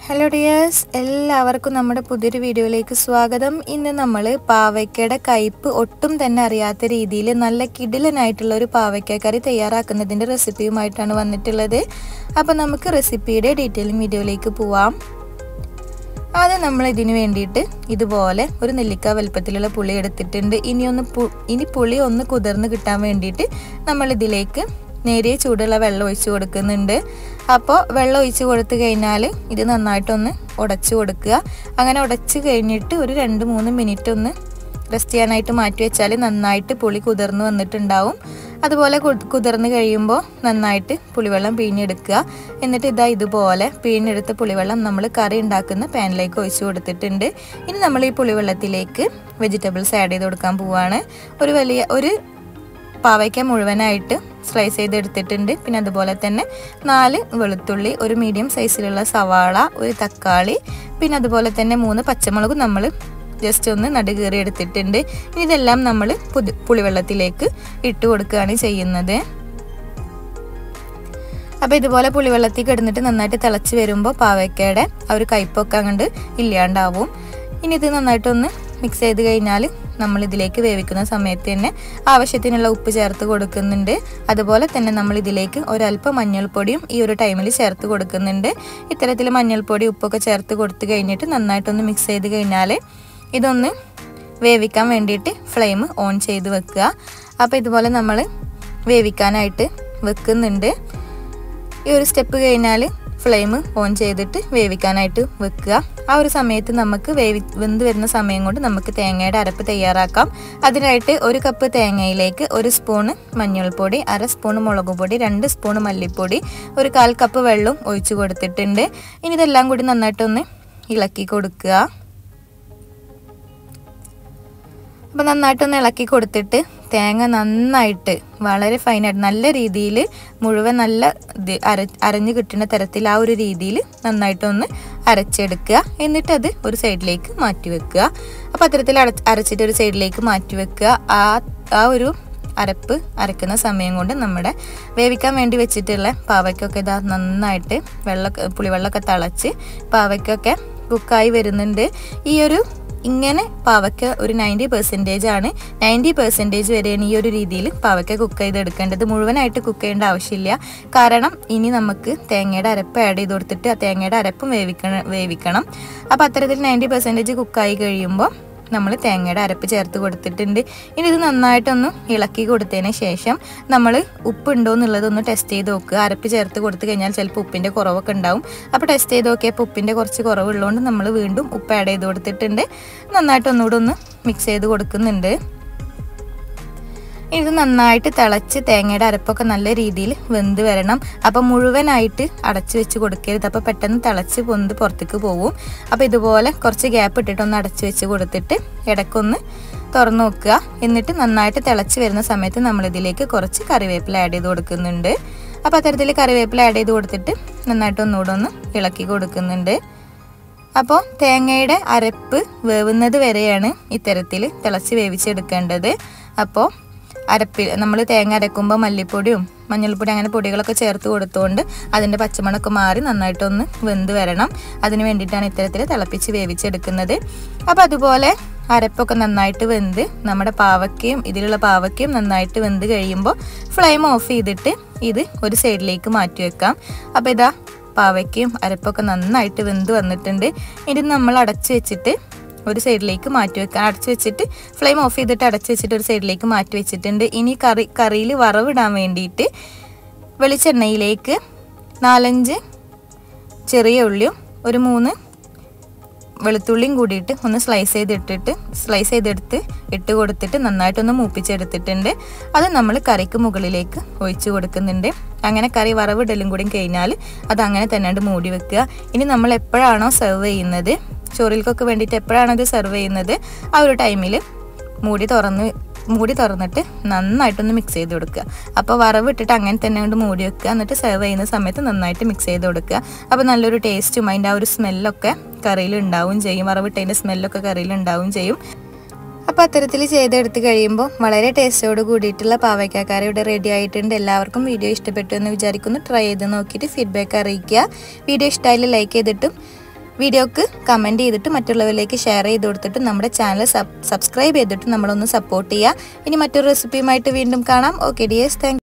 hello dears എല്ലാവർക്കും നമ്മുടെ പുതിയൊരു വീഡിയോയിലേക്ക് സ്വാഗതം ഇന്ന് നമ്മൾ പാവയ്ക്കയുടെ കയ്പ്പ് ഒട്ടും തന്നെ അറിയാത്ത രീതിയിൽ നല്ല കിടിലനായിട്ടുള്ള ഒരു പാവയ്ക്ക കറി തയ്യാറാക്കുന്നതിൻ്റെ റെസിപ്പിയുമായിട്ടാണ് വന്നിട്ടുള്ളത് അപ്പോൾ നമുക്ക് റെസിപ്പിയുടെ ഡീറ്റെയിലിംഗ് വീഡിയോയിലേക്ക് പോവാം ആദ്യം നമ്മൾ ഇതിന് വേണ്ടിയിട്ട് ഇതുപോലെ ഒരു നെല്ലിക്ക വലുപ്പത്തിലുള്ള പുളി എടുത്തിട്ടുണ്ട് ഇനി ഒന്ന് പു- ഇനി പുളി ഒന്ന് കുതിർന്ന് കിട്ടാൻ വേണ്ടിയിട്ട് നമ്മൾ ഇതിലേക്ക് നേരിയ ചൂടുള്ള വെള്ളം ഒഴിച്ച് കൊടുക്കുന്നുണ്ട് അപ്പോൾ വെള്ളം ഒഴിച്ച് കൊടുത്തു കഴിഞ്ഞാൽ ഇത് നന്നായിട്ടൊന്ന് ഉടച്ചു കൊടുക്കുക അങ്ങനെ ഉടച്ച് കഴിഞ്ഞിട്ട് ഒരു രണ്ട് മൂന്ന് മിനിറ്റ് ഒന്ന് റെസ്റ്റ് ചെയ്യാനായിട്ട് മാറ്റി വെച്ചാൽ നന്നായിട്ട് പുളി കുതിർന്ന് വന്നിട്ടുണ്ടാവും അതുപോലെ കു- കുതിർന്ന് കഴിയുമ്പോൾ നന്നായിട്ട് പുളിവെള്ളം പിഴിഞ്ഞെടുക്കുക എന്നിട്ട് ഇതാ ഇതുപോലെ പിഴിഞ്ഞെടുത്ത പുളിവെള്ളം നമ്മൾ കറി ഉണ്ടാക്കുന്ന പാനിലേക്ക് ഒഴിച്ചു കൊടുത്തിട്ടുണ്ട് ഇനി നമ്മൾ ഈ പുളിവെള്ളത്തിലേക്ക് വെജിറ്റബിൾസ് ആഡ് ചെയ്ത് കൊടുക്കാൻ പോവാണ് ഒരു വലിയ ഒരു പാവയ്ക്ക മുഴുവനായിട്ട് സ്ലൈസ് ചെയ്തെടുത്തിട്ടുണ്ട് പിന്നെ അതുപോലെ തന്നെ നാല് വെളുത്തുള്ളി ഒരു മീഡിയം സൈസിലുള്ള സവാള ഒരു തക്കാളി പിന്നെ അതുപോലെ തന്നെ മൂന്ന് പച്ചമുളക് നമ്മൾ ജസ്റ്റ് ഒന്ന് നടുകീറി എടുത്തിട്ടുണ്ട് ഇനി ഇതെല്ലാം നമ്മൾ പുതി പുളിവെള്ളത്തിലേക്ക് ഇട്ട് കൊടുക്കുകയാണ് ചെയ്യുന്നത് അപ്പോൾ ഇതുപോലെ പുളിവെള്ളത്തിൽ കിടന്നിട്ട് നന്നായിട്ട് തിളച്ച് വരുമ്പോൾ പാവയ്ക്കയുടെ ആ ഒരു കയ്പൊക്കെ അങ്ങോട്ട് ഇല്ലാണ്ടാവും ഇനി ഇത് നന്നായിട്ടൊന്ന് മിക്സ് ചെയ്ത് കഴിഞ്ഞാൽ നമ്മൾ ഇതിലേക്ക് വേവിക്കുന്ന സമയത്ത് തന്നെ ആവശ്യത്തിനുള്ള ഉപ്പ് ചേർത്ത് കൊടുക്കുന്നുണ്ട് അതുപോലെ തന്നെ നമ്മൾ ഇതിലേക്ക് ഒരല്പം മഞ്ഞൾപ്പൊടിയും ഈ ഒരു ടൈമിൽ ചേർത്ത് കൊടുക്കുന്നുണ്ട് ഇത്തരത്തിൽ മഞ്ഞൾപ്പൊടി ഉപ്പൊക്കെ ചേർത്ത് കൊടുത്തു കഴിഞ്ഞിട്ട് നന്നായിട്ടൊന്ന് മിക്സ് ചെയ്ത് കഴിഞ്ഞാൽ ഇതൊന്ന് വേവിക്കാൻ വേണ്ടിയിട്ട് ഫ്ലെയിം ഓൺ ചെയ്ത് വെക്കുക അപ്പോൾ ഇതുപോലെ നമ്മൾ വേവിക്കാനായിട്ട് വെക്കുന്നുണ്ട് ഈ ഒരു സ്റ്റെപ്പ് കഴിഞ്ഞാൽ ഫ്ലെയിം ഓൺ ചെയ്തിട്ട് വേവിക്കാനായിട്ട് വെക്കുക ആ ഒരു സമയത്ത് നമുക്ക് വേവി വെന്ത് വരുന്ന സമയം കൊണ്ട് നമുക്ക് തേങ്ങയുടെ അരപ്പ് തയ്യാറാക്കാം അതിനായിട്ട് ഒരു കപ്പ് തേങ്ങയിലേക്ക് ഒരു സ്പൂണ് മഞ്ഞൾപ്പൊടി അര സ്പൂൺ മുളക് പൊടി രണ്ട് സ്പൂൺ മല്ലിപ്പൊടി ഒരു കാൽ കപ്പ് വെള്ളം ഒഴിച്ചു കൊടുത്തിട്ടുണ്ട് ഇനി ഇതെല്ലാം കൂടി നന്നായിട്ടൊന്ന് ഇളക്കി കൊടുക്കുക അപ്പോൾ നന്നായിട്ടൊന്ന് ഇളക്കി കൊടുത്തിട്ട് തേങ്ങ നന്നായിട്ട് വളരെ ഫൈനായിട്ട് നല്ല രീതിയിൽ മുഴുവൻ നല്ല ഇത് അര അരഞ്ഞു കിട്ടുന്ന തരത്തിൽ ആ ഒരു രീതിയിൽ നന്നായിട്ടൊന്ന് അരച്ചെടുക്കുക എന്നിട്ട് അത് ഒരു സൈഡിലേക്ക് മാറ്റി വെക്കുക അപ്പോൾ അത്തരത്തിൽ അട അരച്ചിട്ട് ഒരു സൈഡിലേക്ക് മാറ്റി വെക്കുക ആ ആ ഒരു അരപ്പ് അരക്കുന്ന സമയം കൊണ്ട് നമ്മുടെ വേവിക്കാൻ വേണ്ടി വെച്ചിട്ടുള്ള പാവയ്ക്കൊക്കെ ഇതാ നന്നായിട്ട് വെള്ളം പുളിവെള്ളമൊക്കെ തിളച്ച് പാവയ്ക്കൊക്കെ കുക്കായി വരുന്നുണ്ട് ഈ ഒരു ഇങ്ങനെ പാവയ്ക്ക ഒരു നയൻറ്റി പെർസെൻറ്റേജ് ആണ് നയൻറ്റി പെർസെൻറ്റേജ് വരെയാണ് ഈ ഒരു രീതിയിൽ പാവയ്ക്ക കുക്ക് ചെയ്തെടുക്കേണ്ടത് മുഴുവനായിട്ട് കുക്ക് ചെയ്യേണ്ട ആവശ്യമില്ല കാരണം ഇനി നമുക്ക് തേങ്ങയുടെ അരപ്പ് ആഡ് ചെയ്ത് കൊടുത്തിട്ട് ആ തേങ്ങയുടെ അരപ്പും വേവിക്കണം വേവിക്കണം അപ്പോൾ അത്തരത്തിൽ നയൻറ്റി പെർസെൻറ്റേജ് കുക്കായി കഴിയുമ്പോൾ നമ്മൾ തേങ്ങയുടെ അരപ്പ് ചേർത്ത് കൊടുത്തിട്ടുണ്ട് ഇനി ഇത് നന്നായിട്ടൊന്ന് ഇളക്കി കൊടുത്തതിന് ശേഷം നമ്മൾ ഉപ്പ് ഉണ്ടോ എന്നുള്ളതൊന്ന് ടെസ്റ്റ് ചെയ്ത് നോക്കുക അരപ്പ് ചേർത്ത് കൊടുത്തു കഴിഞ്ഞാൽ ചിലപ്പോൾ ഉപ്പിൻ്റെ കുറവൊക്കെ ഉണ്ടാവും അപ്പോൾ ടെസ്റ്റ് ചെയ്ത് നോക്കിയപ്പോൾ ഉപ്പിൻ്റെ കുറച്ച് കുറവുള്ളതുകൊണ്ട് നമ്മൾ വീണ്ടും ഉപ്പ് ആഡ് ചെയ്ത് കൊടുത്തിട്ടുണ്ട് നന്നായിട്ട് ഒന്നുകൂടെ ഒന്ന് മിക്സ് ചെയ്ത് കൊടുക്കുന്നുണ്ട് ഇത് നന്നായിട്ട് തിളച്ച് തേങ്ങയുടെ അരപ്പൊക്കെ നല്ല രീതിയിൽ വെന്ത് വരണം അപ്പം മുഴുവനായിട്ട് അടച്ചു വെച്ച് കൊടുക്കരുത് അപ്പോൾ പെട്ടെന്ന് തിളച്ച് പൊന്ത് പുറത്തേക്ക് പോകും അപ്പോൾ ഇതുപോലെ കുറച്ച് ഗ്യാപ്പ് ഇട്ടിട്ട് ഒന്ന് അടച്ചു വെച്ച് കൊടുത്തിട്ട് ഇടയ്ക്കൊന്ന് തുറന്നു നോക്കുക എന്നിട്ട് നന്നായിട്ട് തിളച്ച് വരുന്ന സമയത്ത് നമ്മളിതിലേക്ക് കുറച്ച് കറിവേപ്പില ആഡ് ചെയ്ത് കൊടുക്കുന്നുണ്ട് അപ്പോൾ അത്തരത്തിൽ കറിവേപ്പില ആഡ് ചെയ്ത് കൊടുത്തിട്ട് നന്നായിട്ട് ഒന്നുകൂടെ ഒന്ന് ഇളക്കി കൊടുക്കുന്നുണ്ട് അപ്പോൾ തേങ്ങയുടെ അരപ്പ് വേവുന്നത് വരെയാണ് ഇത്തരത്തിൽ തിളച്ച് വേവിച്ചെടുക്കേണ്ടത് അപ്പോൾ അരപ്പിൽ നമ്മൾ തേങ്ങ അരക്കുമ്പോൾ മല്ലിപ്പൊടിയും മഞ്ഞൾപ്പൊടി അങ്ങനെ പൊടികളൊക്കെ ചേർത്ത് കൊടുത്തുകൊണ്ട് അതിൻ്റെ പച്ചമണമൊക്കെ മാറി നന്നായിട്ടൊന്ന് വെന്ത് വരണം അതിന് വേണ്ടിയിട്ടാണ് ഇത്തരത്തിൽ തിളപ്പിച്ച് വേവിച്ചെടുക്കുന്നത് അപ്പോൾ അതുപോലെ അരപ്പൊക്കെ നന്നായിട്ട് വെന്ത് നമ്മുടെ പാവയ്ക്കയും ഇതിലുള്ള പാവയ്ക്കയും നന്നായിട്ട് വെന്ത് കഴിയുമ്പോൾ ഫ്ലെയിം ഓഫ് ചെയ്തിട്ട് ഇത് ഒരു സൈഡിലേക്ക് മാറ്റി വെക്കാം അപ്പോൾ ഇതാ പാവയ്ക്കയും അരപ്പൊക്കെ നന്നായിട്ട് വെന്ത് വന്നിട്ടുണ്ട് ഇത് നമ്മൾ അടച്ചു വെച്ചിട്ട് ഒരു സൈഡിലേക്ക് മാറ്റി വെക്കാം അടച്ചു വെച്ചിട്ട് ഫ്ലെയിം ഓഫ് ചെയ്തിട്ട് അടച്ചു വെച്ചിട്ട് ഒരു സൈഡിലേക്ക് മാറ്റി വെച്ചിട്ടുണ്ട് ഇനി കറി കറിയിൽ വറവിടാൻ വേണ്ടിയിട്ട് വെളിച്ചെണ്ണയിലേക്ക് നാലഞ്ച് ചെറിയ ഉള്ളിയും ഒരു മൂന്ന് വെളുത്തുള്ളിയും കൂടിയിട്ട് ഒന്ന് സ്ലൈസ് ചെയ്തിട്ടിട്ട് സ്ലൈസ് ചെയ്തെടുത്ത് ഇട്ട് കൊടുത്തിട്ട് നന്നായിട്ടൊന്ന് മൂപ്പിച്ചെടുത്തിട്ടുണ്ട് അത് നമ്മൾ കറിക്ക് മുകളിലേക്ക് ഒഴിച്ചു കൊടുക്കുന്നുണ്ട് അങ്ങനെ കറി വറവിടലും കൂടി കഴിഞ്ഞാൽ അത് അങ്ങനെ തന്നെ മൂടി വെക്കുക ഇനി നമ്മൾ എപ്പോഴാണോ സെർവ് ചെയ്യുന്നത് ചോറിൽക്കൊക്കെ വേണ്ടിയിട്ട് എപ്പോഴാണോ ഇത് സെർവ് ചെയ്യുന്നത് ആ ഒരു ടൈമിൽ മൂടി തുറന്ന് മൂടി തുറന്നിട്ട് നന്നായിട്ടൊന്ന് മിക്സ് ചെയ്ത് കൊടുക്കുക അപ്പോൾ വറവ് ഇട്ടിട്ട് അങ്ങനെ തന്നെ കൊണ്ട് മൂടി വെക്കുക എന്നിട്ട് സെർവ് ചെയ്യുന്ന സമയത്ത് നന്നായിട്ട് മിക്സ് ചെയ്ത് കൊടുക്കുക അപ്പോൾ നല്ലൊരു ടേസ്റ്റും അതിൻ്റെ ആ ഒരു സ്മെല്ലൊക്കെ കറിയിൽ ഉണ്ടാവും ചെയ്യും വറവിട്ടതിൻ്റെ സ്മെല്ലൊക്കെ കറിയിൽ ഉണ്ടാവും ചെയ്യും അപ്പോൾ അത്തരത്തിൽ ചെയ്തെടുത്ത് കഴിയുമ്പോൾ വളരെ ടേസ്റ്റോട് കൂടിയിട്ടുള്ള പാവയ്ക്കാക്കറി ഇവിടെ റെഡി ആയിട്ടുണ്ട് എല്ലാവർക്കും വീഡിയോ ഇഷ്ടപ്പെട്ടു എന്ന് വിചാരിക്കുന്നു ട്രൈ ചെയ്ത് നോക്കിയിട്ട് ഫീഡ്ബാക്ക് അറിയിക്കുക വീഡിയോ ഇഷ്ടമായാലും ലൈക്ക് ചെയ്തിട്ടും വീഡിയോക്ക് കമൻറ്റ് ചെയ്തിട്ട് മറ്റുള്ളവരിലേക്ക് ഷെയർ ചെയ്ത് കൊടുത്തിട്ട് നമ്മുടെ ചാനൽ സബ്സ്ക്രൈബ് ചെയ്തിട്ട് നമ്മളൊന്ന് സപ്പോർട്ട് ചെയ്യുക ഇനി മറ്റൊരു റെസിപ്പിയുമായിട്ട് വീണ്ടും കാണാം ഓക്കെ ഡിയേഴ്സ് താങ്ക്